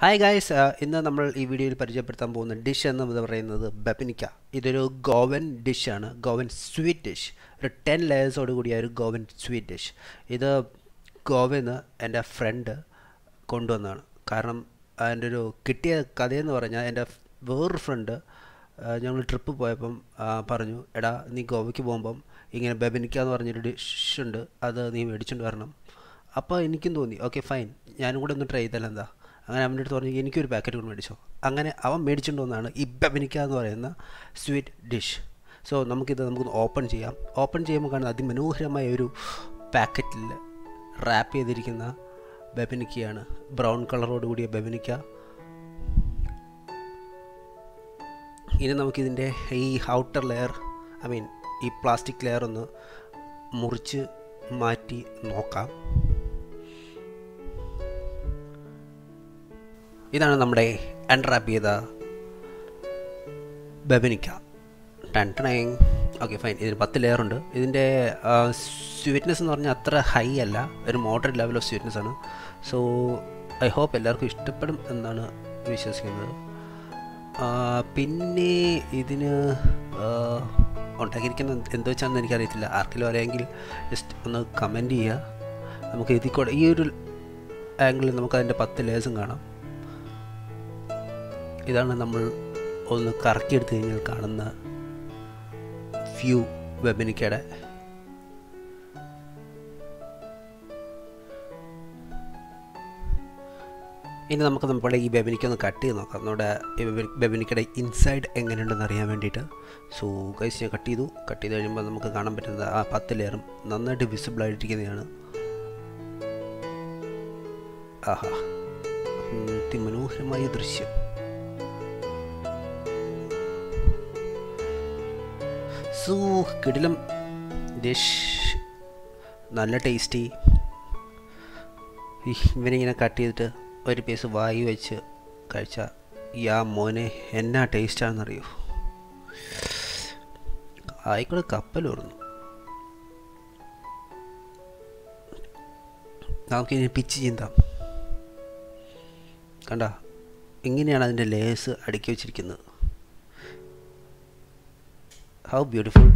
hi guys ഇന്ന് നമ്മൾ ഈ വീഡിയോയിൽ പരിചയപ്പെടുത്താൻ പോകുന്ന ഡിഷ് എന്ന് പറയുന്നത് ബെപ്പനിക്ക ഇതൊരു ഗോവൻ ഡിഷാണ് ഗോവൻ സ്വീറ്റ് ഡിഷ് ഒരു ടെൻ ലെയേഴ്സോട് കൂടിയ ഒരു ഗോവൻ സ്വീറ്റ് ഡിഷ് ഇത് ഗോവയിൽ നിന്ന് എൻ്റെ ഫ്രണ്ട് കൊണ്ടുവന്നതാണ് കാരണം അതിൻ്റെ ഒരു കിട്ടിയ കഥയെന്ന് പറഞ്ഞാൽ എൻ്റെ വേറൊരു ഫ്രണ്ട് ഞങ്ങൾ ട്രിപ്പ് പോയപ്പം ആ, പറഞ്ഞു എടാ നീ ഗോവയ്ക്ക് പോകുമ്പം ഇങ്ങനെ ബെബനിക്ക എന്ന് പറഞ്ഞൊരു ഡിഷ് ഉണ്ട് അത് നീ മേടിച്ചുകൊണ്ട് വരണം അപ്പോൾ എനിക്കും തോന്നി ഓക്കെ ഫൈൻ ഞാനും കൂടെ ഒന്ന് ട്രൈ ചെയ്താൽ എന്താ അങ്ങനെ അവൻ്റെ അടുത്ത് പറഞ്ഞു എനിക്കൊരു പാക്കറ്റ് കൊണ്ട് മേടിച്ചോ അങ്ങനെ അവൻ മേടിച്ചുകൊണ്ട് വന്നതാണ് ഈ ബെബനിക്ക എന്ന് പറയുന്ന സ്വീറ്റ് ഡിഷ് സോ നമുക്കിത് നമുക്കൊന്ന് ഓപ്പൺ ചെയ്യാം ഓപ്പൺ ചെയ്യുമ്പോൾ കാണുന്ന അതിമനോഹരമായ ഒരു പാക്കറ്റിൽ റാപ്പ് ചെയ്തിരിക്കുന്ന ബെബനിക്കയാണ് ബ്രൗൺ കളറോട് കൂടിയ ബെബനിക്ക ഇനി നമുക്കിതിൻ്റെ ഈ ഔട്ടർ ലെയർ ഐ മീൻ ഈ പ്ലാസ്റ്റിക് ലെയർ ഒന്ന് മുറിച്ച് മാറ്റി നോക്കാം ഇതാണ് നമ്മുടെ അൺറാപ്പ് ചെയ്ത ബെബനിക്ക ടൺ ടണേങ് ഓക്കെ ഫൈൻ ഇതിന് പത്ത് ലെയർ ഉണ്ട് ഇതിൻ്റെ സ്വീറ്റ്നെസ് എന്ന് പറഞ്ഞാൽ അത്ര ഹൈ അല്ല ഒരു മോഡറേറ്റ് ലെവൽ ഓഫ് സ്വീറ്റ്നെസ് ആണ് സോ ഐ ഹോപ്പ് എല്ലാവർക്കും ഇഷ്ടപ്പെടും എന്നാണ് വിശ്വസിക്കുന്നത് ആ, പിന്നെ ഇതിന് ആ, ഉണ്ടാക്കിയിരിക്കുന്ന എന്ത് വെച്ചാണെന്ന് എനിക്കറിയത്തില്ല ആർക്കെങ്കിലും അറിയാമെങ്കിൽ ജസ്റ്റ് ഒന്ന് കമൻറ്റ് ചെയ്യുക നമുക്ക് ഇതിൽ കൂടെ ഈ ഒരു ആംഗിളിൽ നമുക്ക് അതിൻ്റെ പത്ത് ലേസും കാണാം ഇതാണ് നമ്മൾ ഒന്ന് കറക്കിയെടുത്ത് കഴിഞ്ഞാൽ കാണുന്ന വ്യൂ വെബനിക്കയുടെ ഇനി നമുക്ക് നമ്മുടെ ഈ ബെബനിക്ക ഒന്ന് കട്ട് ചെയ്ത് നോക്കാം നമ്മുടെ ഈ ബെബനി- ബെബനിക്കയുടെ ഇൻസൈഡ് എങ്ങനെയുണ്ടെന്ന് അറിയാൻ വേണ്ടിയിട്ട് സോ ഗൈസ് ഞാൻ കട്ട് ചെയ്തു കട്ട് ചെയ്ത് കഴിയുമ്പോൾ നമുക്ക് കാണാൻ പറ്റുന്നത് ആ പത്ത് ലെയറും നന്നായിട്ട് വിസിബിൾ ആയിട്ടിരിക്കുന്നതാണ് ആഹാ ഉം, അതിമനോഹരമായ ദൃശ്യം സോ കിടിലം ഡിഷ് നല്ല ടേസ്റ്റി ഇവനിങ്ങനെ കട്ട് ചെയ്തിട്ട് ഒരു പീസ് വായി വെച്ച് കഴിച്ച യാ മോനെ എന്നാ ടേസ്റ്റാണെന്നറിയോ ആയിക്കൂടെ കപ്പൽ ഓർന്നു നമുക്കിനി പിച്ച് ചീന്താം കണ്ട ഇങ്ങനെയാണ് അതിൻ്റെ ലേസ് അടുക്കി വെച്ചിരിക്കുന്നത് ഹൗ ബ്യൂട്ടിഫുൾ